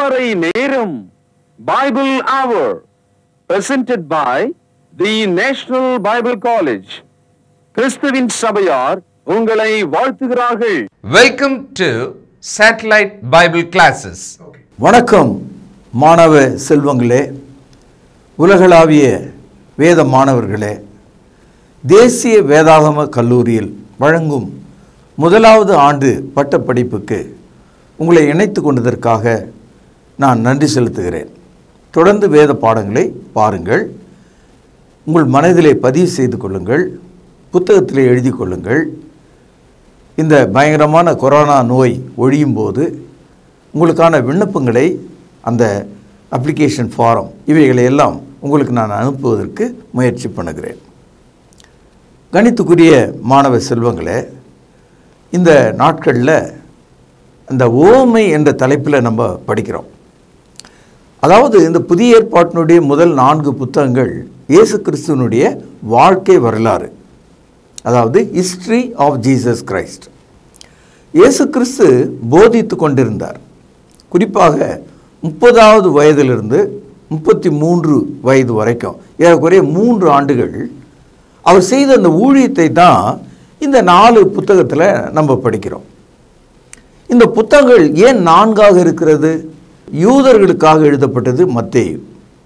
திருமறை நேரம் பைபிள் அவர் presented by the national Bible college கிறிஸ்துவின் சபையார் உங்களை வாழ்த்துகிறார்கள் Welcome to Satellite Bible Classes. வணக்கம் மாணவ செல்வங்களே உலகளாவிய வேத மாணவர்களே தேசிய வேதாகம கல்லூரியில் வழங்கும் முதலாவது ஆண்டு பட்டப்படிப்புக்கு உங்களை இணைத்து கொண்டதற்காக நான் நன்றி செலுத்துகிறேன் தொடர்ந்து வேத பாடங்களை பாருங்கள் உங்கள் மனதிலே பதிவு செய்து கொள்ளுங்கள் புத்தகத்திலே எழுதி கொள்ளுங்கள் இந்த பயங்கரமான கொரோனா நோய் ஒழியும் போது உங்களுக்கான விண்ணப்பங்களை அந்த அப்ளிகேஷன் ஃபாரம் இவைகளை எல்லாம் உங்களுக்கு நான் அனுப்புவதற்கு முயற்சி பண்ணுகிறேன் கணித்துக்குரிய மாணவ செல்வங்களே இந்த நாட்களில் இந்த ஓமை என்ற தலைப்பில் நம்ம படிக்கிறோம் அதாவது இந்த புதிய ஏற்பாட்டினுடைய முதல் நான்கு புத்தகங்கள் இயேசு கிறிஸ்துவனுடைய வாழ்க்கை வரலாறு அதாவது ஹிஸ்ட்ரி ஆஃப் ஜீசஸ் கிரைஸ்ட் இயேசு கிறிஸ்து போதித்து கொண்டிருந்தார் குறிப்பாக முப்பதாவது வயதிலிருந்து முப்பத்தி மூன்று வயது வரைக்கும் ஏறக்குறைய மூன்று ஆண்டுகள் அவர் செய்த அந்த ஊழியத்தை தான் இந்த நாலு புத்தகத்தில் நம்ம படிக்கிறோம் இந்த புத்தகங்கள் ஏன் நான்காக இருக்கிறது யூதர்களுக்காக எழுதப்பட்டது மத்தேயு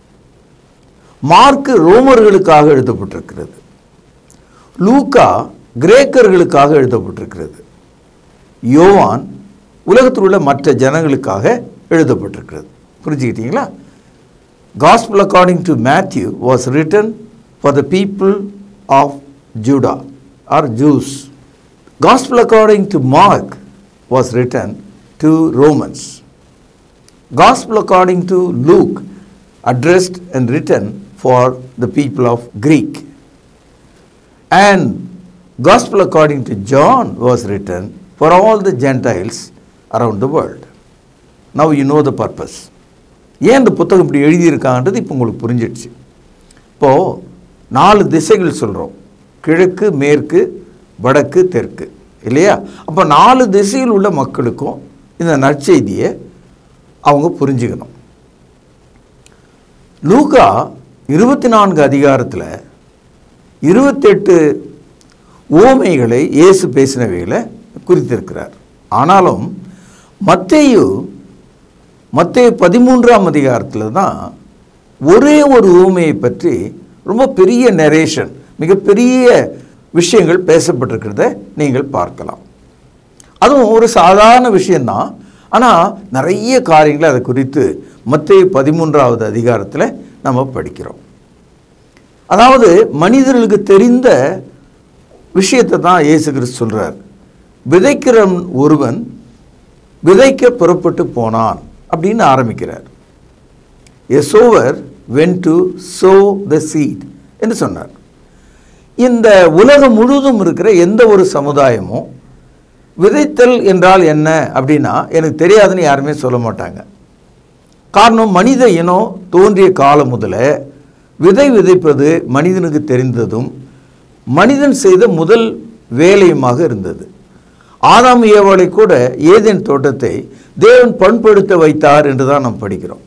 மார்க்கு ரோமர்களுக்காக எழுதப்பட்டிருக்கிறது லூக்கா கிரேக்கர்களுக்காக எழுதப்பட்டிருக்கிறது யோவான் உலகத்தில் உள்ள மற்ற ஜனங்களுக்காக எழுதப்பட்டிருக்கிறது புரிஞ்சுக்கிட்டீங்களா gospel according to Matthew was written for the people of Judah or Jews gospel according to Mark was written to Romans Gospel according to Luke addressed and written for the people of Greek. And Gospel according to John was written for all the Gentiles around the world. Now you know the purpose. ஏன் இந்த புத்தகம் இப்படி எழுதியிருக்கான்றது இப்போ உங்களுக்கு புரிஞ்சிடுச்சு இப்போது நாலு திசைகள் சொல்கிறோம் கிழக்கு மேற்கு வடக்கு தெற்கு இல்லையா அப்போ நாலு திசையில் உள்ள மக்களுக்கும் இந்த நற்செய்தியை அவங்க புரிஞ்சுக்கணும் லூகா இருபத்தி நான்கு அதிகாரத்தில் இருபத்தெட்டு ஓமைகளை இயேசு பேசினவைகளை குறித்திருக்கிறார் ஆனாலும் மத்தேயு மத்தேயு பதிமூன்றாம் அதிகாரத்தில் தான் ஒரே ஒரு ஊமையை பற்றி ரொம்ப பெரிய நரேஷன் மிகப்பெரிய விஷயங்கள் பேசப்பட்டிருக்கிறத நீங்கள் பார்க்கலாம் அதுவும் ஒரு சாதாரண விஷயந்தான் ஆனால் நிறைய காரியங்களை அதை குறித்து மத்திய பதிமூன்றாவது அதிகாரத்தில் நம்ம படிக்கிறோம் அதாவது மனிதர்களுக்கு தெரிந்த விஷயத்தை தான் இயேசு கிறிஸ்து சொல்கிறார் விதைக்கிறவன் ஒருவன் விதைக்க புறப்பட்டு போனான் அப்படின்னு ஆரம்பிக்கிறார் a sower went to sow the seed என்று சொன்னார் இந்த உலகம் முழுவதும் இருக்கிற எந்த ஒரு சமுதாயமும் விதைத்தல் என்றால் என்ன அப்படின்னா எனக்கு தெரியாதுன்னு யாருமே சொல்ல மாட்டாங்க காரணம் மனித இனம் தோன்றிய காலம் முதல விதை விதைப்பது மனிதனுக்கு தெரிந்ததும் மனிதன் செய்த முதல் வேலையுமாக இருந்தது ஆதாம் ஏவாளை கூட ஏதேன் தோட்டத்தை தேவன் பண்படுத்த வைத்தார் என்று தான் நாம் படிக்கிறோம்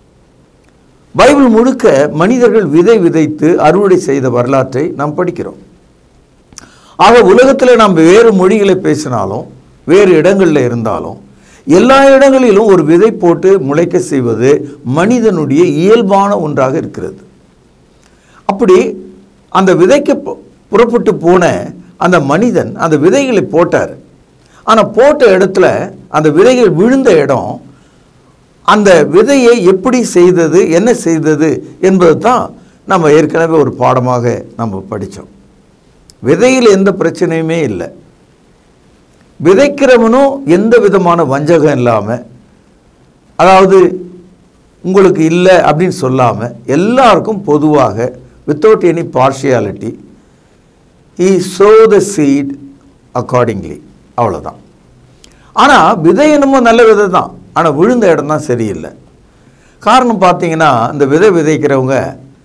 பைபிள் முழுக்க மனிதர்கள் விதை விதைத்து அறுவடை செய்த வரலாற்றை நாம் படிக்கிறோம் ஆக உலகத்தில் நாம் வேறு மொழிகளை பேசினாலும் வேறு இடங்களில் இருந்தாலும் எல்லா இடங்களிலும் ஒரு விதை போட்டு முளைக்க செய்வது மனிதனுடைய இயல்பான ஒன்றாக இருக்கிறது அப்படி அந்த விதைக்க பு- புறப்பட்டு போன அந்த மனிதன் அந்த விதைகளை போட்டார் ஆனால் போட்ட இடத்துல அந்த விதைகள் விழுந்த இடம் அந்த விதையை எப்படி செய்தது என்ன செய்தது என்பது தான் நம்ம ஏற்கனவே ஒரு பாடமாக நம்ம படித்தோம் விதையில் எந்த பிரச்சனையுமே இல்லை விதைக்கிறவனும் எந்த விதமான வஞ்சகம் இல்லாமல் அதாவது உங்களுக்கு இல்லை அப்படின்னு சொல்லாமல் எல்லாருக்கும் பொதுவாக without any partiality he sow the seed accordingly அவ்வளோதான் ஆனால் விதை என்னமோ நல்ல விதை தான் ஆனால் விழுந்த இடம் தான் சரியில்லை காரணம் பார்த்தீங்கன்னா இந்த விதை விதைக்கிறவங்க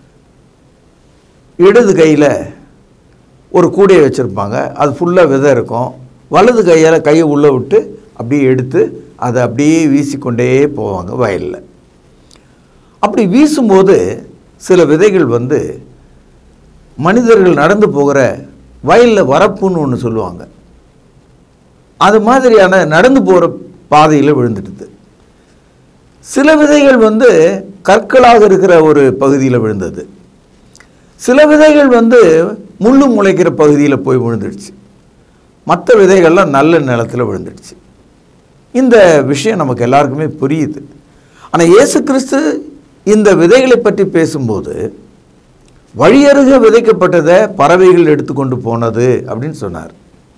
இடது கையில் ஒரு கூடையை வச்சுருப்பாங்க அது ஃபுல்லாக விதை இருக்கும் வலது கையால் கையை உள்ளே விட்டு அப்படியே எடுத்து அதை அப்படியே வீசிக்கொண்டே போவாங்க வயலில் அப்படி வீசும்போது சில விதைகள் வந்து மனிதர்கள் நடந்து போகிற வயலில் வரப்புன்னு ஒன்று சொல்லுவாங்க அது மாதிரியான நடந்து போகிற பாதையில் விழுந்துடுது சில விதைகள் வந்து கற்களாக இருக்கிற ஒரு பகுதியில் விழுந்தது சில விதைகள் வந்து முள்ளு முளைக்கிற பகுதியில் போய் விழுந்துடுச்சு மற்ற விதைகள்லாம் நல்ல நிலத்தில் விழுந்துடுச்சு இந்த விஷயம் நமக்கு எல்லாருக்குமே புரியுது ஆனால் இயேசு கிறிஸ்து இந்த விதைகளை பற்றி பேசும்போது வழியருக விதைக்கப்பட்டதை பறவைகள் எடுத்துக்கொண்டு போனது அப்படின்னு சொன்னார்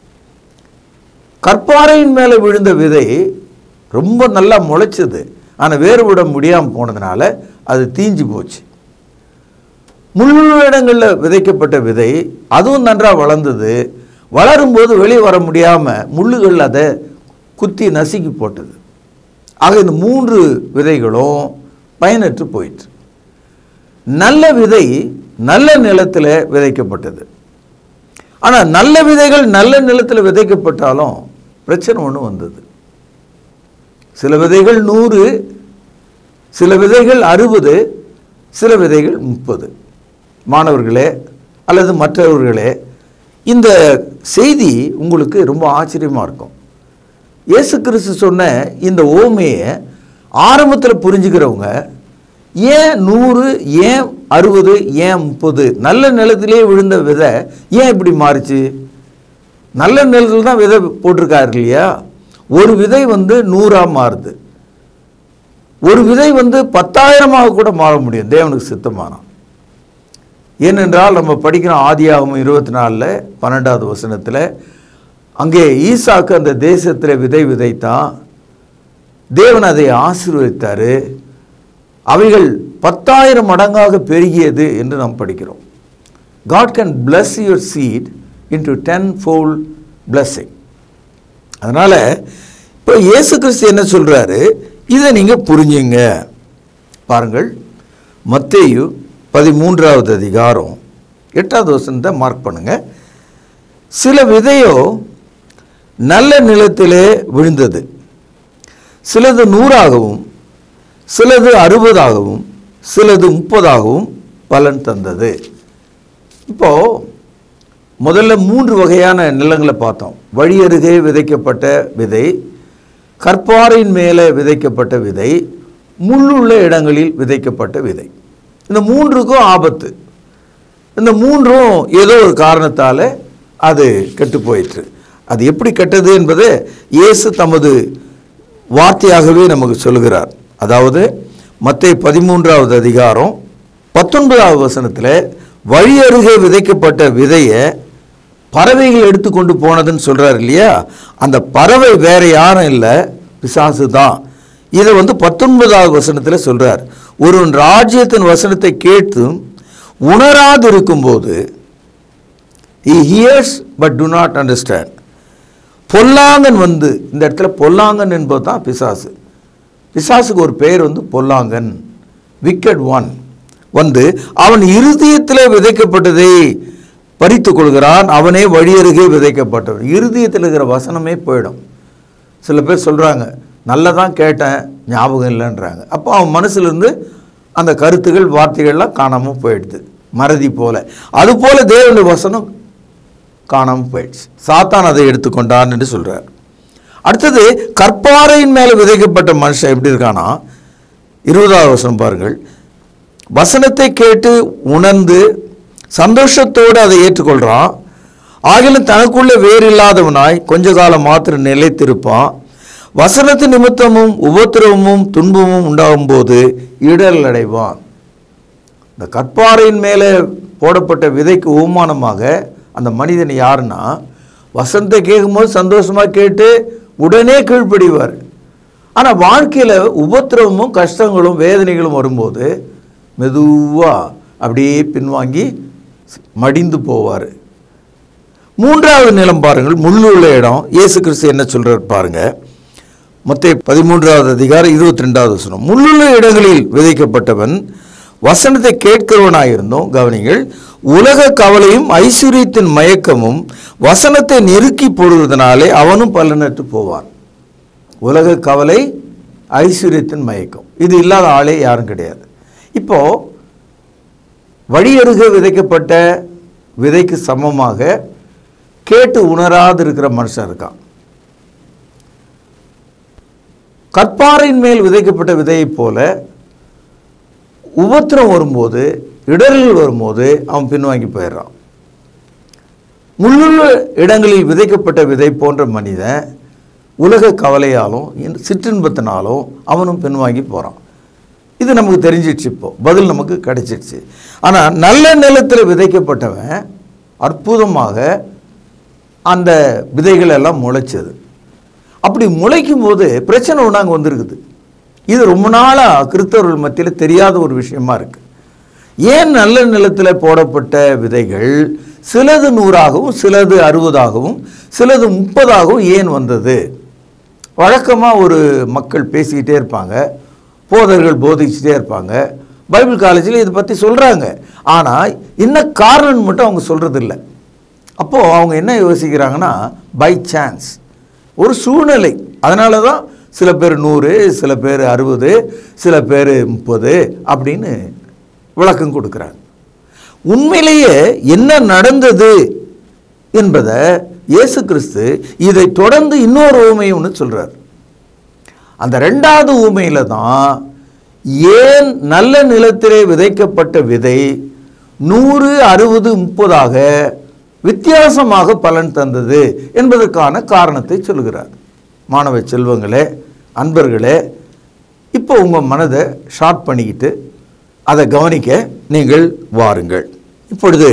கற்பாறையின் மேலே விழுந்த விதை ரொம்ப நல்லா முளைச்சது ஆனால் வேறு விட முடியாமல் போனதுனால அது தீஞ்சு போச்சு முள்ளுள்ள இடங்களில் விதைக்கப்பட்ட விதை அதுவும் நன்றாக வளர்ந்தது வளரும்போது வெளியே வர முடியாமல் முள்ளுகள் அதை குத்தி நசுக்கி போட்டது ஆக இந்த மூன்று விதைகளும் பயனற்று போயிற்று நல்ல விதை நல்ல நிலத்தில் விதைக்கப்பட்டது ஆனால் நல்ல விதைகள் நல்ல நிலத்தில் விதைக்கப்பட்டாலும் பிரச்சனை ஒன்று வந்தது சில விதைகள் நூறு சில விதைகள் அறுபது சில விதைகள் முப்பது மாணவர்களே அல்லது மற்றவர்களே இந்த செய்தி உங்களுக்கு ரொம்ப ஆச்சரியமாக இருக்கும் இயேசு கிறிஸ்து சொன்ன இந்த ஓமையை ஆரம்பத்தில் புரிஞ்சுக்கிறவங்க ஏன் நூறு ஏன் அறுபது ஏன் முப்பது நல்ல நிலத்திலே விழுந்த விதை ஏன் இப்படி மாறுச்சு நல்ல நிலத்தில் தான் விதை போட்டிருக்காரு இல்லையா ஒரு விதை வந்து நூறாக மாறுது ஒரு விதை வந்து பத்தாயிரமாக கூட மாற முடியும் தேவனுக்கு சித்தமானான் ஏனென்றால் நம்ம படிக்கிறோம் ஆதியாகமம் இருபத்தி நாலில் பன்னெண்டாவது வசனத்தில் அங்கே ஈசாக்கு அந்த தேசத்தில் விதை விதைத்தான் தேவன் அதை ஆசீர்வதித்தார் அவைகள் பத்தாயிரம் மடங்காக பெருகியது என்று நாம் படிக்கிறோம் God can bless your seed into ten fold blessing அதனால் இப்போ இயேசு கிறிஸ்து என்ன சொல்கிறாரு இதை நீங்கள் புரிஞ்சுங்க பாருங்கள் மத்தேயு பதிமூன்றாவது அதிகாரம் எட்டாவது வசனத்தை மார்க் பண்ணுங்க சில விதையோ நல்ல நிலத்திலே விழுந்தது சிலது நூறாகவும் சிலது அறுபதாகவும் சிலது முப்பதாகவும் பலன் தந்தது இப்போ முதல்ல மூன்று வகையான நிலங்களை பார்த்தோம் வழியருகே விதைக்கப்பட்ட விதை கற்பாறையின் மேலே விதைக்கப்பட்ட விதை முள்ளுள்ள இடங்களில் விதைக்கப்பட்ட விதை இந்த மூன்றுக்கும் ஆபத்து இந்த மூன்றும் ஏதோ ஒரு காரணத்தால் அது கெட்டு போயிற்று அது எப்படி கெட்டது என்பதை இயேசு தமது வார்த்தையாகவே நமக்கு சொல்கிறார் அதாவது மத்திய பதிமூன்றாவது அதிகாரம் பத்தொன்பதாவது வசனத்தில் வழி அருகே விதைக்கப்பட்ட விதையை பறவைகள் எடுத்துக்கொண்டு போனதுன்னு சொல்றார் இல்லையா அந்த பறவை வேற யாரும் இல்லை பிசாசு தான் இதை வந்து பத்தொன்பதாவது வசனத்தில் சொல்றார் ஒருவன் ராஜ்யத்தின் வசனத்தை கேட்டும் உணராது இருக்கும்போது he hears but do not understand பொல்லாங்கன் வந்து இந்த இடத்துல பொல்லாங்கன் என்பது தான் பிசாசு பிசாசுக்கு ஒரு பெயர் வந்து பொல்லாங்கன் விக்கெட் ஒன் வந்து அவன் இருதயத்தில் விதைக்கப்பட்டதை பறித்து கொள்கிறான் அவனே வழியருகே விதைக்கப்பட்டவன் இருதயத்தில் இருக்கிற வசனமே போயிடும் சில பேர் சொல்கிறாங்க நல்லதான் கேட்டேன் ஞாபகம் இல்லைன்றாங்க அப்போ அவன் மனசுலேருந்து அந்த கருத்துகள் வார்த்தைகள்லாம் காணாமல் போயிடுது மறதி போல அதுபோல தேவனுடைய வசனம் காணாமல் போயிடுச்சு சாத்தான் அதை எடுத்துக்கொண்டான் என்று சொல்றார் அடுத்தது கற்பாறையின் மேலே விதைக்கப்பட்ட மனுஷன் எப்படி இருக்கானா இருபதாவது வசனம் பாருங்கள் வசனத்தை கேட்டு உணர்ந்து சந்தோஷத்தோடு அதை ஏற்றுக்கொள்கிறான் ஆகிலும் தனக்குள்ள வேறு இல்லாதவனாய் கொஞ்ச காலம் மாத்திரம் நிலைத்திருப்பான் வசனத்து நிமித்தமும் உபத்திரவமும் துன்பமும் உண்டாகும் போது இடர் அடைவான் இந்த கற்பாறையின் மேலே போடப்பட்ட விதைக்கு உமானமாக அந்த மனிதன் யாருன்னா வசனத்தை கேட்கும்போது சந்தோஷமாக கேட்டு உடனே கீழ்ப்படிவார் ஆனால் வாழ்க்கையில் உபத்திரவமும் கஷ்டங்களும் வேதனைகளும் வரும்போது மெதுவாக அப்படியே பின்வாங்கி மடிந்து போவார் மூன்றாவது நிலம் பாருங்கள் முள்ளுள்ள இடம் இயேசு கிறிஸ்து என்ன சொல்றார் பாருங்க மத்திய பதிமூன்றாவது அதிகாரம் இருபத்தி ரெண்டாவது வசனம் முள்ளுள்ள இடங்களில் விதைக்கப்பட்டவன் வசனத்தை கேட்கிறவனாயிருந்தோம் கவனிங்கள் உலக கவலையும் ஐஸ்வர்யத்தின் மயக்கமும் வசனத்தை நெருக்கி போடுவதனாலே அவனும் பலனற்று போவான் உலக கவலை ஐஸ்வர்யத்தின் மயக்கம் இது இல்லாத ஆளே யாரும் கிடையாது இப்போ வழியருக விதைக்கப்பட்ட விதைக்கு சமமாக கேட்டு உணராது இருக்கிற மனுஷன் இருக்கான் கற்பாறையின் மேல் விதைக்கப்பட்ட விதையைப் போல உபத்திரம் வரும்போது இடர்கள் வரும்போது அவன் பின்வாங்கி போயிடுறான் முள்ளுள்ள இடங்களில் விதைக்கப்பட்ட விதை போன்ற மனிதன் உலக கவலையாலும் இந்த சிற்றின்பத்தினாலும் அவனும் பின்வாங்கி போகிறான் இது நமக்கு தெரிஞ்சிடுச்சு இப்போ பதில் நமக்கு கிடைச்சிடுச்சு ஆனால் நல்ல நிலத்தில் விதைக்கப்பட்டவன் அற்புதமாக அந்த விதைகள் எல்லாம் முளைச்சது அப்படி முளைக்கும் போது பிரச்சனை ஒன்று அங்கே வந்திருக்குது இது ரொம்ப நாளாக கிறிஸ்தவர்கள் மத்தியில் தெரியாத ஒரு விஷயமா இருக்கு ஏன் நல்ல நிலத்தில் போடப்பட்ட விதைகள் சிலது நூறாகவும் சிலது அறுபதாகவும் சிலது முப்பதாகவும் ஏன் வந்தது வழக்கமாக ஒரு மக்கள் பேசிக்கிட்டே இருப்பாங்க போதர்கள் போதிச்சுட்டே இருப்பாங்க பைபிள் காலேஜில் இதை பற்றி சொல்கிறாங்க ஆனால் என்ன காரணம்னு மட்டும் அவங்க சொல்கிறதில்ல அப்போது அவங்க என்ன யோசிக்கிறாங்கன்னா பை சான்ஸ் ஒரு சூழ்நிலை அதனால தான் சில பேர் நூறு சில பேர் அறுபது சில பேர் முப்பது அப்படின்னு விளக்கம் கொடுக்குறாங்க உண்மையிலேயே என்ன நடந்தது என்பதை இயேசு கிறிஸ்து இதை தொடர்ந்து இன்னொரு ஊமையை ஒன்று சொல்கிறார் அந்த ரெண்டாவது ஊமையில் தான் ஏன் நல்ல நிலத்திலே விதைக்கப்பட்ட விதை நூறு அறுபது முப்பதாக வித்தியாசமாக பலன் தந்தது என்பதற்கான காரணத்தை சொல்கிறார் மாணவ செல்வங்களே அன்பர்களே இப்போ உங்கள் மனதை ஷார்ட் பண்ணிக்கிட்டு அதை கவனிக்க நீங்கள் வாருங்கள் இப்பொழுது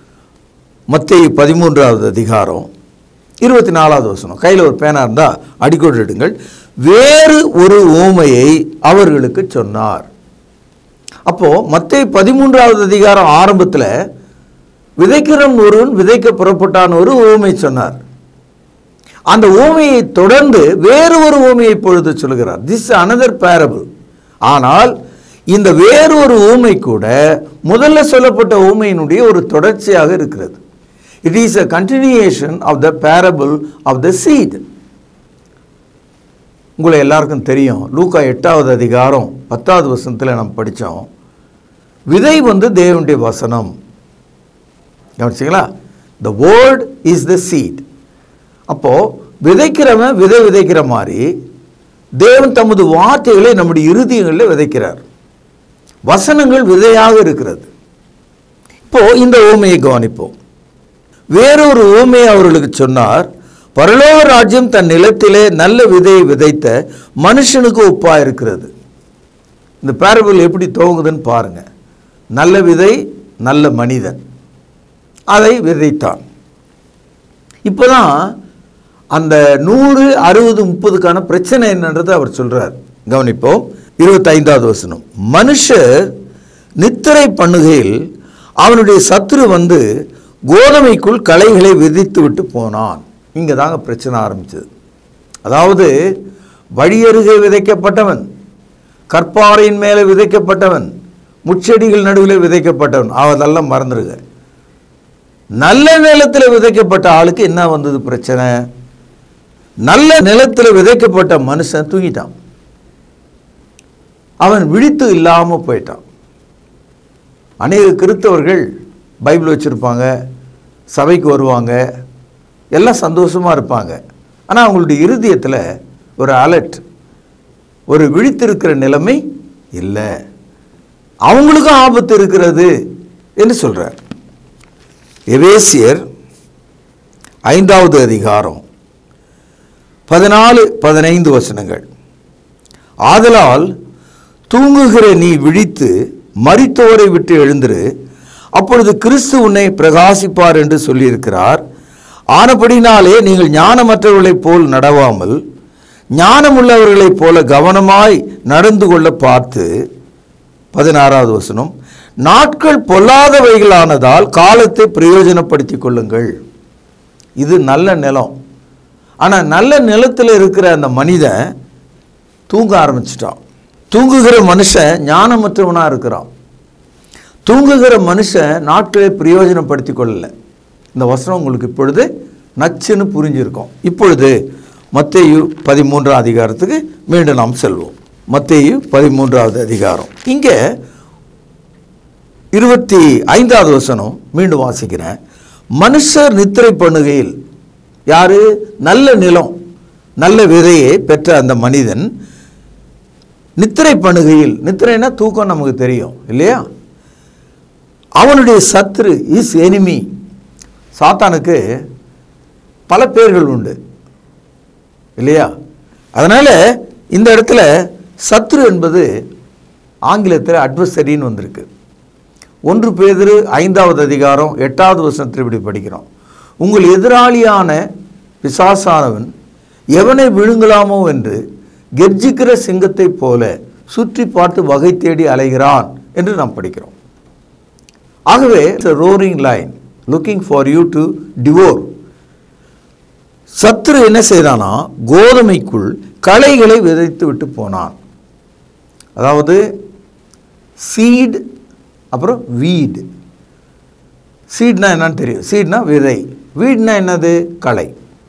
மத்திய பதிமூன்றாவது அதிகாரம் இருபத்தி நாலாவது வசனம் கையில் ஒரு பேனா இருந்தால் அடிக்கோடு எடுங்கள் வேறு ஒரு ஓமையை அவர்களுக்கு சொன்னார் அப்போது மத்திய பதிமூன்றாவது அதிகாரம் ஆரம்பத்தில் விதைக்கிறவன் ஒருவன் விதைக்க புறப்பட்டான் ஒரு ஓமை சொன்னார் அந்த ஓமையை தொடர்ந்து வேறு ஒரு ஓமையை பொழுது சொல்கிறார் திஸ் அனதர் பேரபிள் ஆனால் இந்த வேறு ஒரு ஊமை கூட முதல்ல சொல்லப்பட்ட ஊமையினுடைய ஒரு தொடர்ச்சியாக இருக்கிறது it is a continuation of the parable of the seed உங்களை எல்லாருக்கும் தெரியும் லூக்கா எட்டாவது அதிகாரம் பத்தாவது வசனத்தில் நம்ம படித்தோம் விதை வந்து தேவனுடைய வசனம் கவனிச்சிங்களா the word is the seed அப்போது விதைக்கிறவன் விதை விதைக்கிற மாதிரி தேவன் தமது வார்த்தைகளை நம்முடைய இருதயங்களில் விதைக்கிறார் வசனங்கள் விதையாக இருக்கிறது இப்போ இந்த ஊமையை கவனிப்போம் வேறொரு ஊமையை அவர்களுக்கு சொன்னார் பரலோக ராஜ்யம் தன் நிலத்திலே நல்ல விதையை விதைத்த மனுஷனுக்கு ஒப்பா இருக்கிறது இந்த பேரபிள் எப்படி துவங்குதுன்னு பாருங்க நல்ல விதை நல்ல மனிதன் அதை விதைத்தான் இப்போதான் அந்த நூறு அறுபது முப்பதுக்கான பிரச்சனை என்னன்றது அவர் சொல்றார் கவனிப்போம் இருபத்தைந்தாவது வசனம் மனுஷர் நித்திரை பண்ணுகையில் அவனுடைய சத்துரு வந்து கோதுமைக்குள் களைகளை விதித்து விட்டு போனான் இங்கே தாங்க பிரச்சனை ஆரம்பிச்சது அதாவது வழியருகே விதைக்கப்பட்டவன் கற்பாறையின் மேலே விதைக்கப்பட்டவன் முச்செடிகள் நடுவில் விதைக்கப்பட்டவன் அதெல்லாம் மறந்துடுங்க நல்ல நிலத்தில் விதைக்கப்பட்ட ஆளுக்கு என்ன வந்தது பிரச்சனை நல்ல நிலத்தில் விதைக்கப்பட்ட மனுஷன் தூங்கிட்டான் அவன் விழித்து இல்லாமல் போயிட்டான் அநேக கிறித்தவர்கள் பைபிள் வச்சுருப்பாங்க சபைக்கு வருவாங்க எல்லாம் சந்தோஷமாக இருப்பாங்க ஆனால் அவங்களுடைய இருதயத்தில் ஒரு அலர்ட் ஒரு விழித்திருக்கிற நிலைமை இல்லை அவங்களுக்கும் ஆபத்து இருக்கிறது என்று சொல்கிறார் எவேசியர் ஐந்தாவது அதிகாரம் பதினாலு பதினைந்து வசனங்கள் ஆதலால் தூங்குகிற நீ விழித்து மரித்தோரை விட்டு எழுந்திரு அப்பொழுது கிறிஸ்து உன்னை பிரகாசிப்பார் என்று சொல்லியிருக்கிறார் ஆனபடினாலே நீங்கள் ஞானமற்றவர்களைப் போல் நடவாமல் ஞானமுள்ளவர்களைப் போல கவனமாய் நடந்து கொள்ள பார்த்து பதினாறாவது வசனம் நாட்கள் பொல்லாதவைகளானதால் காலத்தை பிரயோஜனப்படுத்திக் கொள்ளுங்கள் இது நல்ல நிலம் ஆனால் நல்ல நிலத்தில் இருக்கிற அந்த மனிதன் தூங்க ஆரம்பிச்சிட்டான் தூங்குகிற மனுஷன் ஞானமற்றவனாக இருக்கிறான் தூங்குகிற மனுஷன் நாட்களை பிரயோஜனப்படுத்தி கொள்ளல இந்த வசனம் உங்களுக்கு இப்பொழுது நச்சுன்னு புரிஞ்சிருக்கும் இப்பொழுது மத்தேயு பதிமூன்றாம் அதிகாரத்துக்கு மீண்டும் நாம் செல்வோம் மத்தேயு பதிமூன்றாவது அதிகாரம் இங்கே இருபத்தி ஐந்தாவது வசனம் மீண்டும் வாசிக்கிறேன் மனுஷர் நித்திரை பண்ணுகையில் யாரு நல்ல நிலம் நல்ல விதையை பெற்ற அந்த மனிதன் நித்திரை பண்ணுகையில் நித்திரைனா தூக்கம் நமக்கு தெரியும் இல்லையா அவனுடைய சத்துரு இஸ் எனிமி சாத்தானுக்கு பல பேர்கள் உண்டு இல்லையா அதனால் இந்த இடத்துல சத்ரு என்பது ஆங்கிலத்தில் அட்வர்சரின்னு வந்திருக்கு ஒன்று பேதிரு ஐந்தாவது அதிகாரம் எட்டாவது வசனத்தில் இப்படி படிக்கிறோம் உங்கள் எதிராளியான பிசாசானவன் எவனை விழுங்கலாமோ என்று கெர்ஜிக்கிற சிங்கத்தைப் போல சுற்றி பார்த்து வகை தேடி அலைகிறான் என்று நாம் படிக்கிறோம் ஆகவே roaring lion looking for you to devour சத்ரு என்ன செய்தானா கோதுமைக்குள் களைகளை விதைத்து விட்டு போனான் அதாவது சீட் அப்புறம் வீடு சீட்னா என்னன்னு தெரியும் சீட்னா விதை வீடுனா என்னது களை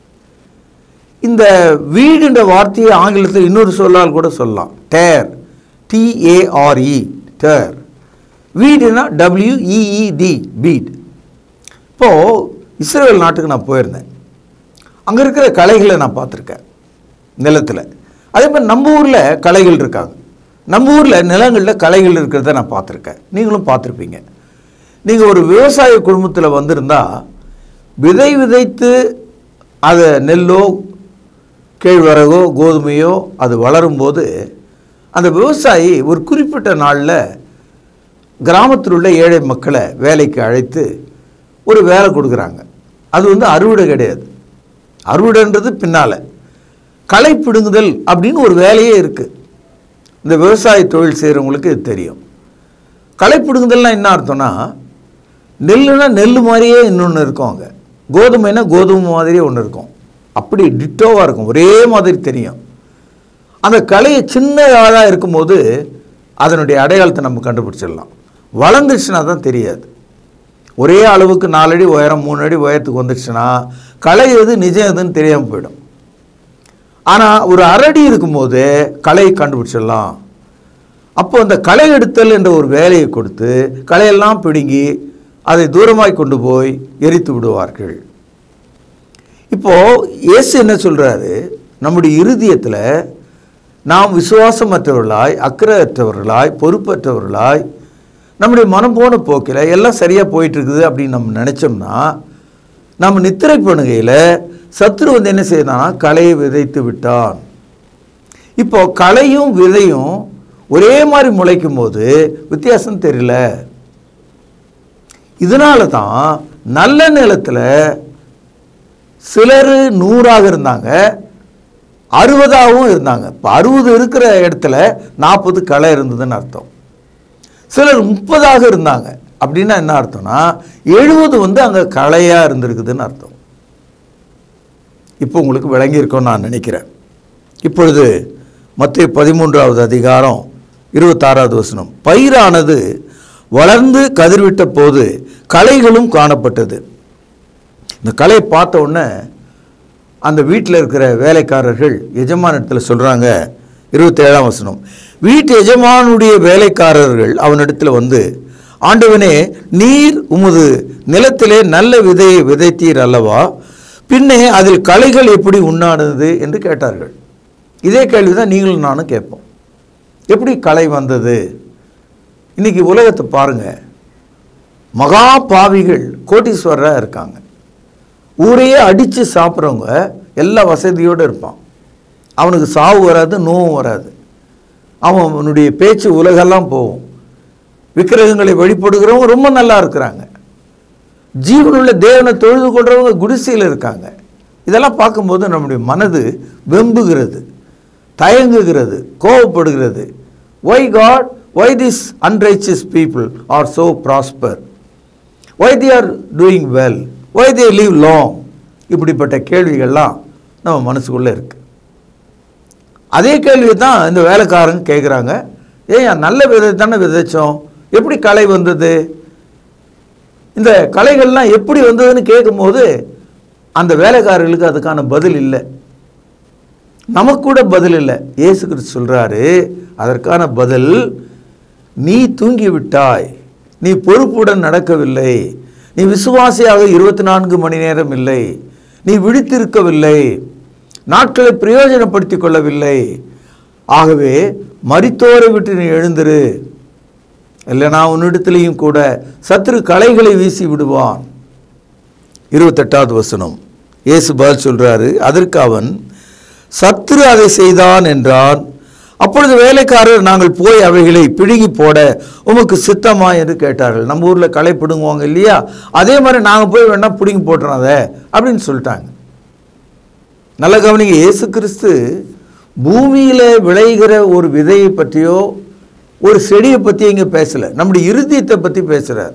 இந்த வீடுன்ற வார்த்தையை ஆங்கிலத்தில் இன்னொரு சொல்லால் கூட சொல்லலாம் டேர் டிஏஆர்இ டேர் வீடுனா டபிள்யூஇஇடி பீட் இப்போது இஸ்ரேல் நாட்டுக்கு நான் போயிருந்தேன் அங்கே இருக்கிற கலைகளை நான் பார்த்துருக்கேன் நிலத்தில் அதே மாதிரி நம்ம ஊரில் கலைகள் இருக்காங்க நம்ம ஊரில் நிலங்களில் கலைகள் இருக்கிறத நான் பார்த்துருக்கேன் நீங்களும் பார்த்துருப்பீங்க நீங்கள் ஒரு விவசாய குடும்பத்தில் வந்திருந்தா விதை விதைத்து அதை நெல்லோ கேழ்வரகோ கோதுமையோ அது வளரும்போது அந்த விவசாயி ஒரு குறிப்பிட்ட நாளில் கிராமத்தில் உள்ள ஏழை மக்களை வேலைக்கு அழைத்து ஒரு வேலை கொடுக்குறாங்க அது வந்து அறுவடை கிடையாது அறுவடைன்றது பின்னால் களை பிடுங்குதல் அப்படின்னு ஒரு வேலையே இருக்குது இந்த விவசாய தொழில் செய்கிறவங்களுக்கு இது தெரியும் களை பிடுங்குதல்னா என்ன அர்த்தம்னா நெல்லுனா நெல் மாதிரியே இன்னொன்று இருக்கும் அங்கே கோதுமைனா கோதுமை மாதிரியே ஒன்று இருக்கும் அப்படி டிட்டோவாக இருக்கும் ஒரே மாதிரி தெரியும் அந்த கலையை சின்னதாக இருக்கும்போது அதனுடைய அடையாளத்தை நம்ம கண்டுபிடிச்சிடலாம் வளர்ந்துருச்சுன்னா தான் தெரியாது ஒரே அளவுக்கு நாலடி உயரம் மூணு அடி உயரத்துக்கு வந்துடுச்சுன்னா களை எது நிஜம் எதுன்னு தெரியாமல் போயிடும் ஆனால் ஒரு அரடி இருக்கும்போது கலையை கண்டுபிடிச்சிடலாம் அப்போ அந்த களை எடுத்தல் என்ற ஒரு வேலையை கொடுத்து களையெல்லாம் பிடுங்கி அதை தூரமாய் கொண்டு போய் எரித்து விடுவார்கள் இப்போ இயேசு என்ன சொல்றாரு நம்முடைய இருதயத்தில் நாம் விசுவாசமற்றவர்களாய் அக்கறையற்றவர்களாய் பொறுப்பற்றவர்களாய் நம்முடைய மனம் போன போக்கில் எல்லாம் சரியாக போயிட்டு இருக்குது அப்படின்னு நம்ம நினச்சோம்னா நம்ம நித்திரை பண்ணுகையில் சத்ரு வந்து என்ன செய்யறான்னா களையை விதைத்து விட்டான் இப்போ களையும் விதையும் ஒரே மாதிரி முளைக்கும் போது வித்தியாசம் தெரியல இதனால தான் நல்ல நிலத்தில் சிலர் நூறாக இருந்தாங்க அறுபதாகவும் இருந்தாங்க இப்போ அறுபது இருக்கிற இடத்துல நாற்பது களை இருந்ததுன்னு அர்த்தம் சிலர் முப்பதாக இருந்தாங்க அப்படின்னா என்ன அர்த்தம்னா எழுபது வந்து அங்கே களையாக இருந்திருக்குதுன்னு அர்த்தம் இப்போ உங்களுக்கு விளங்கியிருக்கும்னு நான் நினைக்கிறேன் இப்பொழுது மத்திய பதிமூன்றாவது அதிகாரம் இருபத்தாறாவது வசனம் பயிரானது வளர்ந்து கதிர்விட்ட போது களைகளும் காணப்பட்டது இந்த கலையை பார்த்த உடனே அந்த வீட்டில் இருக்கிற வேலைக்காரர்கள் எஜமானிடத்தில் சொல்கிறாங்க இருபத்தேழாம் வசனம் வீட்டு எஜமானுடைய வேலைக்காரர்கள் அவனிடத்தில் வந்து ஆண்டவனே நீர் உமது நிலத்திலே நல்ல விதையை விதைத்தீர் அல்லவா பின்னே அதில் களைகள் எப்படி உண்ணானது என்று கேட்டார்கள் இதே கேள்வி தான் நீங்களும் நானும் கேட்போம் எப்படி களை வந்தது இன்னைக்கு உலகத்தை பாருங்க மகா பாவிகள் கோட்டீஸ்வரராக இருக்காங்க ஊரையே அடித்து சாப்பிட்றவங்க எல்லா வசதியோடு இருப்பான் அவனுக்கு சாவு வராது நோவும் வராது அவனுடைய பேச்சு உலகெல்லாம் போகும் விக்கிரகங்களை வழிபடுகிறவங்க ரொம்ப நல்லா இருக்கிறாங்க ஜீவனுள்ள தேவனை தொழுது கொள்றவங்க குடிசையில் இருக்காங்க இதெல்லாம் பார்க்கும்போது நம்முடைய மனது வெம்புகிறது தயங்குகிறது கோவப்படுகிறது why God why this unrighteous people are so prosper why they are doing well why they live long இப்படிப்பட்ட கேள்விகள்லாம் நம்ம மனசுக்குள்ளே இருக்கு அதே கேள்வி தான் இந்த வேலைக்காரங்க கேட்குறாங்க ஏன் நல்ல விதை தானே விதைச்சோம் எப்படி களை வந்தது இந்த கலைகள்லாம் எப்படி வந்ததுன்னு கேட்கும்போது அந்த வேலைக்காரர்களுக்கு அதுக்கான பதில் இல்லை நமக்கு கூட பதில் இல்லை இயேசு கிறிஸ்து சொல்றாரு அதற்கான பதில் நீ தூங்கி விட்டாய் நீ பொறுப்புடன் நடக்கவில்லை நீ விசுவாசியாக இருபத்தி நான்கு மணி நேரம் இல்லை நீ விழித்திருக்கவில்லை நாட்களை பிரயோஜனப்படுத்திக் கொள்ளவில்லை ஆகவே மரித்தோரை விட்டு நீ எழுந்திரு இல்லைனா உன்னிடத்திலையும் கூட சத்துரு கலைகளை வீசி விடுவான் இருபத்தெட்டாவது வசனம் இயேசு பதில் சொல்றாரு அதற்கு அவன் சத்துரு அதை செய்தான் என்றான் அப்பொழுது வேலைக்காரர் நாங்கள் போய் அவைகளை பிடுங்கி போட உமக்கு சித்தமா என்று கேட்டார்கள் நம்ம ஊரில் களை பிடுங்குவாங்க இல்லையா அதே மாதிரி நாங்கள் போய் வேணா பிடுங்கி போட்டுறோம் அதை அப்படின்னு சொல்லிட்டாங்க நல்ல கவனிங்க இயேசு கிறிஸ்து பூமியில் விளைகிற ஒரு விதையை பற்றியோ ஒரு செடியை பற்றி இங்கே பேசலை நம்முடைய இருதயத்தை பற்றி பேசுகிறார்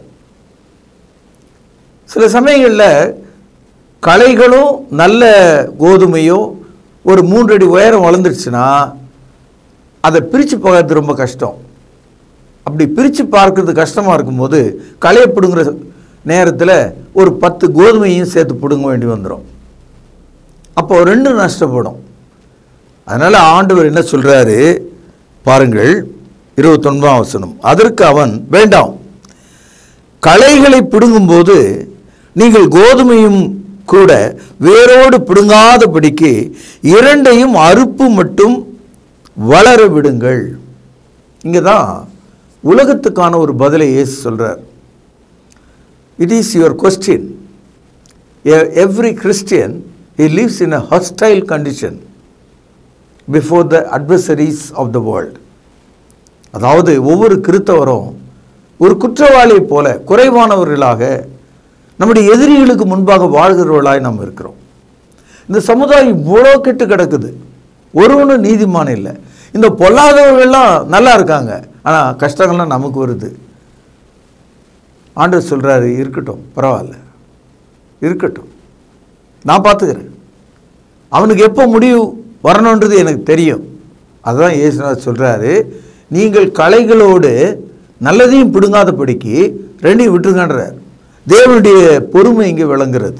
சில சமயங்களில் களைகளும் நல்ல கோதுமையோ ஒரு மூன்றடி உயரம் வளர்ந்துருச்சுன்னா அதை பிரித்து பார்க்கறது ரொம்ப கஷ்டம் அப்படி பிரித்து பார்க்கறது கஷ்டமாக இருக்கும்போது களையை பிடுங்குற நேரத்தில் ஒரு பத்து கோதுமையும் சேர்த்து பிடுங்க வேண்டி வந்துடும் அப்போ ரெண்டு நஷ்டப்படும் அதனால் ஆண்டவர் என்ன சொல்கிறாரு பாருங்கள் இருபத்தொன்பதாம் வசனம் அதற்கு அவன் வேண்டாம் களைகளை பிடுங்கும்போது நீங்கள் கோதுமையும் கூட வேரோடு பிடுங்காதபடிக்கு இரண்டையும் அறுப்பு மட்டும் வளர விடுங்கள் இங்கே தான் உலகத்துக்கான ஒரு பதிலை இயேசு சொல்கிறார் it is your question every Christian he lives in a hostile condition before the adversaries of the world அதாவது ஒவ்வொரு கிறித்தவரும் ஒரு குற்றவாளியைப் போல குறைவானவர்களாக நம்முடைய எதிரிகளுக்கு முன்பாக வாழ்கிறவர்களாய் நாம் இருக்கிறோம் இந்த சமுதாயம் இவ்வளோ கெட்டு கிடக்குது ஒருவனும் நீதிமான் இல்லை இந்த பொல்லாதவர்கள்லாம் நல்லா இருக்காங்க ஆனால் கஷ்டங்கள்லாம் நமக்கு வருது ஆண்டவர் சொல்கிறாரு இருக்கட்டும் பரவாயில்ல இருக்கட்டும் நான் பார்த்துக்கிறேன் அவனுக்கு எப்போ முடிவு வரணுன்றது எனக்கு தெரியும் அதுதான் இயேசுநாதர் சொல்கிறாரு நீங்கள் கலைகளோடு நல்லதையும் பிடுங்காதபடிக்கு ரெண்டையும் விட்டுருங்கன்றார் தேவனுடைய பொறுமை இங்கே விளங்குறது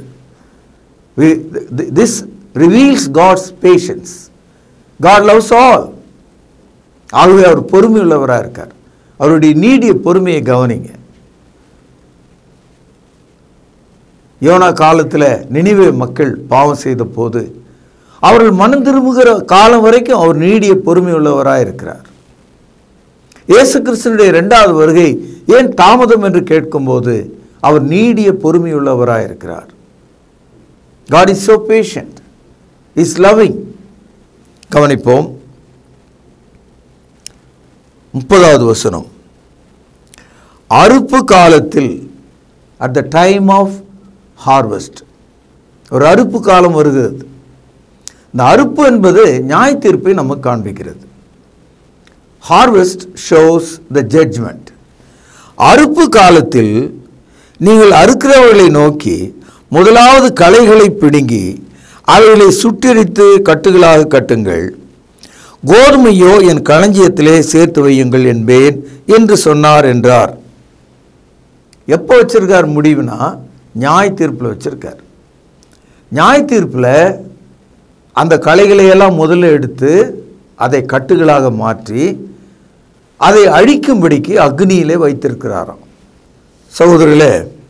this reveals God's patience God loves all ஆகவே அவர் பொறுமை உள்ளவராக இருக்கார் அவருடைய நீடிய பொறுமையை கவனிங்க யோனா காலத்தில் நினைவே மக்கள் பாவம் செய்த போது அவர்கள் மனம் திரும்புகிற காலம் வரைக்கும் அவர் நீடிய பொறுமை உள்ளவராக இருக்கிறார் இயேசு கிறிஸ்தனுடைய இரண்டாவது வருகை ஏன் தாமதம் என்று கேட்கும்போது அவர் நீடிய பொறுமை உள்ளவராக இருக்கிறார் God is so patient is loving கவனிப்போம் முப்பதாவது வசனம் அறுப்பு காலத்தில் at the time of harvest ஒரு அறுப்பு காலம் வருகிறது இந்த அறுப்பு என்பது நியாய தீர்ப்பை நமக்கு காண்பிக்கிறது ஹார்வெஸ்ட் ஷோஸ் த ஜட்ஜ்மெண்ட் அறுப்பு காலத்தில் நீங்கள் அறுக்கிறவர்களை நோக்கி முதலாவது களைகளை பிடுங்கி அவைகளை சுட்டெரித்து கட்டுகளாக கட்டுங்கள் கோதுமையோ என் களஞ்சியத்திலே சேர்த்து வையுங்கள் என்பேன் என்று சொன்னார் என்றார் எப்போ வச்சிருக்கார் முடிவுனா நியாய தீர்ப்பில் வச்சிருக்கார் நியாய தீர்ப்பில் அந்த களைகளை எல்லாம் முதல்ல எடுத்து அதை கட்டுகளாக மாற்றி அதை அழிக்கும்படிக்கு அக்னியிலே வைத்திருக்கிறாராம் சகோதரர்களே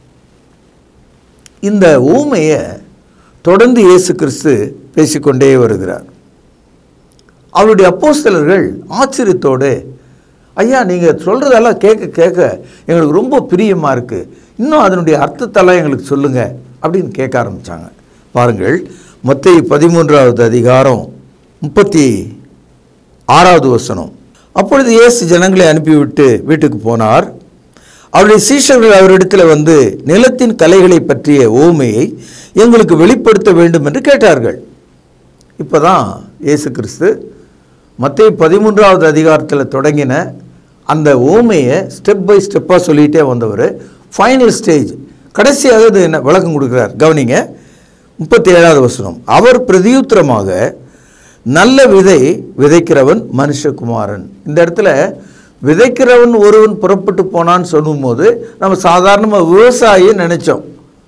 இந்த ஊமையை தொடர்ந்து இயேசு கிறிஸ்து பேசிக்கொண்டே வருகிறார் அவருடைய அப்போஸ்தலர்கள் ஆச்சரியத்தோடு ஐயா நீங்கள் சொல்கிறதெல்லாம் கேட்க கேட்க எங்களுக்கு ரொம்ப பிரியமாக இருக்குது இன்னும் அதனுடைய அர்த்தத்தெல்லாம் எங்களுக்கு சொல்லுங்கள் அப்படின்னு கேட்க ஆரம்பித்தாங்க பாருங்கள் மத்திய பதிமூன்றாவது அதிகாரம் முப்பத்தி ஆறாவது வசனம் அப்பொழுது இயேசு ஜனங்களை அனுப்பிவிட்டு வீட்டுக்கு போனார் அவருடைய சீஷர்கள் அவரிடத்தில் வந்து நிலத்தின் கலைகளை பற்றிய ஓமையை எங்களுக்கு வெளிப்படுத்த வேண்டும் என்று கேட்டார்கள் இப்போ தான் இயேசு கிறிஸ்து மத்திய பதிமூன்றாவது அதிகாரத்தில் தொடங்கின அந்த ஓமையை ஸ்டெப் பை ஸ்டெப்பாக சொல்லிகிட்டே வந்தவர் ஃபைனல் ஸ்டேஜ் கடைசியாக இது என்ன விளக்கம் கொடுக்குறார் கவனிங்க முப்பத்தி ஏழாவது வசனம் அவர் பிரதியுத்தரமாக நல்ல விதை விதைக்கிறவன் மனுஷகுமாரன் இந்த இடத்துல விதைக்கிறவன் ஒருவன் புறப்பட்டு போனான்னு சொல்லும்போது நம்ம சாதாரணமாக விவசாயியை நினைச்சோம்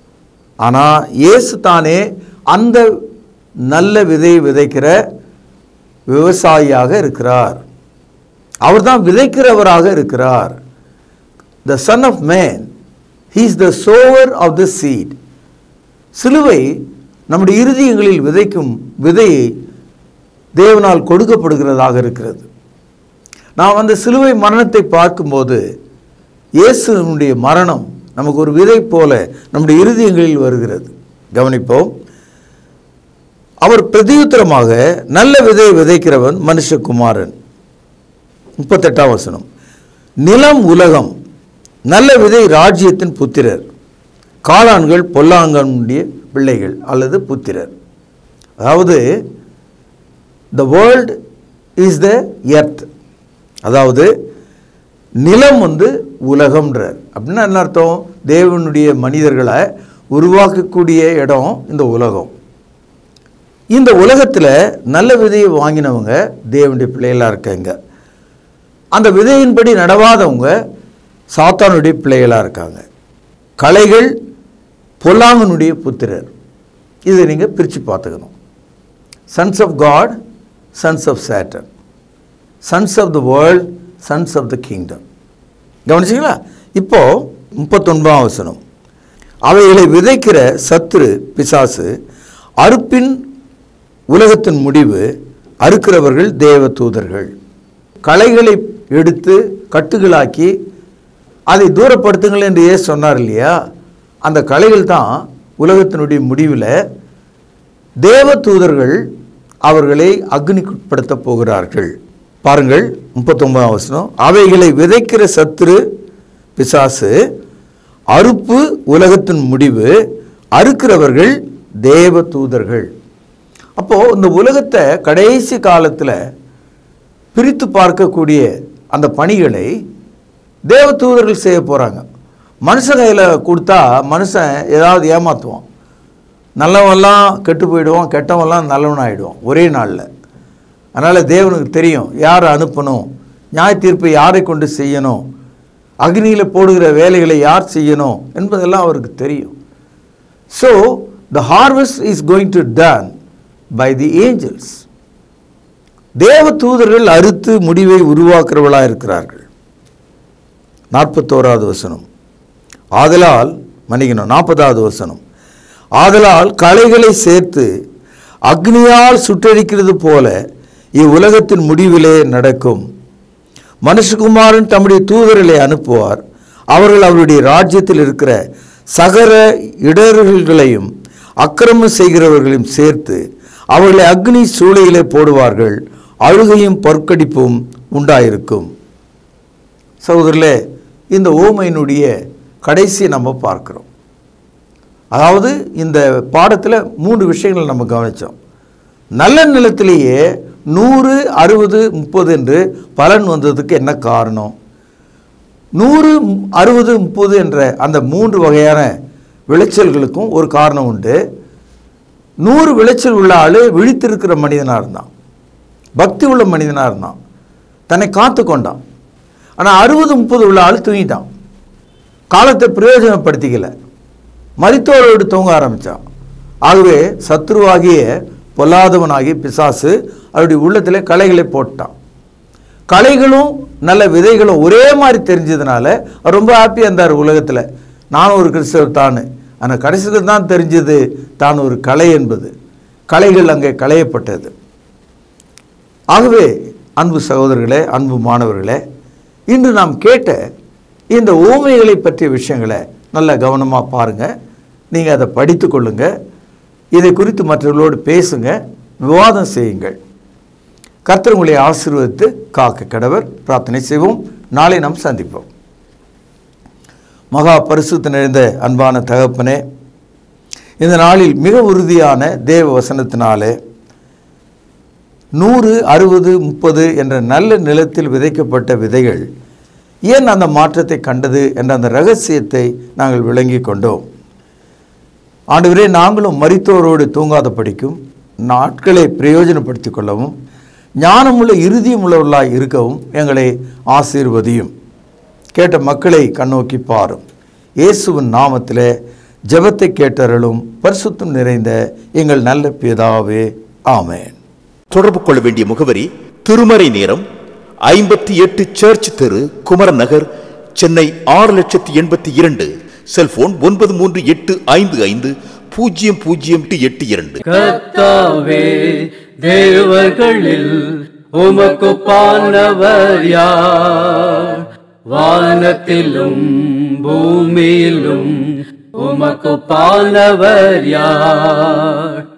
ஆனால் இயேசு தானே அந்த நல்ல விதையை விதைக்கிற விவசாயியாக இருக்கிறார் அவர்தான் விதைக்கிறவராக இருக்கிறார் the son of man he is the sower of the seed சிலுவை நம்முடைய இருதயங்களில் விதைக்கும் விதையை தேவனால் கொடுக்கப்படுகிறதாக இருக்கிறது நாம் அந்த சிலுவை மரணத்தை பார்க்கும்போது இயேசுனுடைய மரணம் நமக்கு ஒரு விதை போல நம்முடைய இருதயங்களில் வருகிறது கவனிப்போம் அவர் பிரதியுத்தரமாக நல்ல விதையை விதைக்கிறவன் மனுஷகுமாரன் முப்பத்தெட்டாம் வசனம் நிலம் உலகம் நல்ல விதை ராஜ்யத்தின் புத்திரர் காளான்கள் பொல்லாங்கனுடைய பிள்ளைகள் அல்லது புத்திரர் அதாவது the world is the earth அதாவது நிலம் வந்து உலகம்ன்றார் அப்படின்னா என்ன அர்த்தம் தேவனுடைய மனிதர்களை உருவாக்கக்கூடிய இடம் இந்த உலகம் இந்த உலகத்தில் நல்ல விதையை வாங்கினவங்க தேவனுடைய பிள்ளைகளாக இருக்காங்க அந்த விதையின்படி நடவாதவங்க சாத்தானுடைய பிள்ளைகளாக இருக்காங்க கலைகள் பொல்லாங்கனுடைய புத்திரர் இதை நீங்கள் பிரித்து பார்த்துக்கணும் sons of God sons of Satan sons of the world sons of the kingdom கவனிச்சிங்களா இப்போ முப்பத்தொன்பதாம் வசனம் அவைகளை விதைக்கிற சத்துரு பிசாசு அறுப்பின் உலகத்தின் முடிவு அறுக்கிறவர்கள் தேவ தூதர்கள் களைகளை எடுத்து கட்டுகளாக்கி அதை தூரப்படுத்துங்கள் என்று ஏசு சொன்னார் இல்லையா அந்த கலைகள் தான் உலகத்தினுடைய முடிவில் தேவ தூதர்கள் அவர்களை அக்னிக்குட்படுத்த போகிறார்கள் பாருங்கள் முப்பத்தொன்பதாம் வசனம் அவைகளை விதைக்கிற சத்துரு பிசாசு அறுப்பு உலகத்தின் முடிவு அறுக்கிறவர்கள் தேவ தூதர்கள் அப்போது இந்த உலகத்தை கடைசி காலத்தில் பிரித்து பார்க்கக்கூடிய அந்த பணிகளை தேவ தூதர்கள் செய்ய போகிறாங்க மனுஷன் கையில் கொடுத்தா மனுஷன் ஏதாவது ஏமாற்றுவான் நல்லவன்லாம் கெட்டு போயிடுவான் கெட்டவன்லாம் நல்லவன் ஆகிடுவான் ஒரே நாளில் அதனால் தேவனுக்கு தெரியும் யாரை அனுப்பணும் நியாய தீர்ப்பை யாரை கொண்டு செய்யணும் அக்னியில் போடுகிற வேலைகளை யார் செய்யணும் என்பதெல்லாம் அவருக்கு தெரியும் so the harvest is going to done by the angels தேவ தூதர்கள் அறுத்து முடிவை உருவாக்குறவர்களாக இருக்கிறார்கள் நாற்பத்தோராவது வசனம் ஆதலால் மன்னிக்கணும் நாற்பதாவது வசனம் ஆதலால் கலைகளை சேர்த்து அக்னியால் சுட்டரிக்கிறது போல இவ்வுலகத்தின் முடிவிலே நடக்கும் மனுஷகுமாரன் தம்முடைய தூதர்களை அனுப்புவார் அவர்கள் அவருடைய ராஜ்யத்தில் இருக்கிற சகர இடர்களையும் அக்கிரமம் செய்கிறவர்களையும் சேர்த்து அவர்களை அக்னி சூளையிலே போடுவார்கள் அழுகையும் பொற்கடிப்பும் உண்டாயிருக்கும் சகோதரர்களே இந்த ஓமையினுடைய கடைசியை நம்ம பார்க்கிறோம் அதாவது இந்த பாடத்தில் மூன்று விஷயங்கள் நம்ம கவனித்தோம் நல்ல நிலத்திலேயே நூறு அறுபது முப்பது என்று பலன் வந்ததுக்கு என்ன காரணம் நூறு அறுபது முப்பது என்ற அந்த மூன்று வகையான விளைச்சல்களுக்கும் ஒரு காரணம் உண்டு நூறு விளைச்சல் உள்ள ஆள் விழித்திருக்கிற மனிதனாக இருந்தான் பக்தி உள்ள மனிதனாக இருந்தான் தன்னை காத்து கொண்டான் ஆனால் அறுபது முப்பது உள்ள ஆள் தூங்கிட்டான் காலத்தை பிரயோஜனப்படுத்திக்கல மரித்தோரோடு தூங்க ஆரம்பித்தான் ஆகவே சத்ருவாகிய பொல்லாதவனாகிய பிசாசு அவருடைய உள்ளத்தில் கலைகளை போட்டான் கலைகளும் நல்ல விதைகளும் ஒரே மாதிரி தெரிஞ்சதுனால அவர் ரொம்ப ஹாப்பியாக இருந்தார் உலகத்தில் நான் ஒரு கிறிஸ்தவர் தான் ஆனால் கடைசியில் தான் தெரிஞ்சது தான் ஒரு கலை என்பது கலைகள் அங்கே களையப்பட்டது ஆகவே அன்பு சகோதரர்களே அன்பு மாணவர்களே இன்று நாம் கேட்ட இந்த ஊமைகளை பற்றிய விஷயங்களை நல்ல கவனமாக பாருங்கள் நீங்கள் அதை படித்து கொள்ளுங்க இதை குறித்து மற்றவர்களோடு பேசுங்க விவாதம் செய்யுங்கள் கர்த்தர் உங்களை ஆசீர்வதித்து காக்க கடவர் பிரார்த்தனை செய்வோம் நாளை நாம் சந்திப்போம் மகா பரிசுத்த நிறைந்த அன்பான தகப்பனே இந்த நாளில் மிக உறுதியான தேவ வசனத்தினாலே நூறு அறுபது முப்பது என்ற நல்ல நிலத்தில் விதைக்கப்பட்ட விதைகள் ஏன் அந்த மாற்றத்தை கண்டது என்ற அந்த ரகசியத்தை நாங்கள் விளங்கி கொண்டோம் ஆண்டவரே நாங்களும் மரித்தோரோடு தூங்காத படிக்கும் நாட்களை பிரயோஜனப்படுத்திக் கொள்ளவும் ஞானமுள்ள இறுதியும் உள்ளவர்களாய் இருக்கவும் எங்களை ஆசீர்வதியும் கேட்ட மக்களை கண்ணோக்கி பாரும் இயேசுவின் நாமத்திலே ஜெபத்தை கேட்டருளும் பரிசுத்தம் நிறைந்த எங்கள் நல்ல பிதாவே ஆமென் தொடர்பு கொள்ள வேண்டிய முகவரி திருமறை நேரம் ஐம்பத்தி எட்டு சர்ச் தெரு குமரன் நகர் சென்னை ஆறு லட்சத்தி எண்பத்தி இரண்டு செல்போன் ஒன்பது மூன்று எட்டு ஐந்து ஐந்து பூஜ்ஜியம் பூஜ்ஜியம் எட்டு இரண்டு கர்த்தாவே தேவர்களில் உமக்கு பானவர் யார் வானத்திலும் பூமியிலும் உமக்கு பானவர் யார்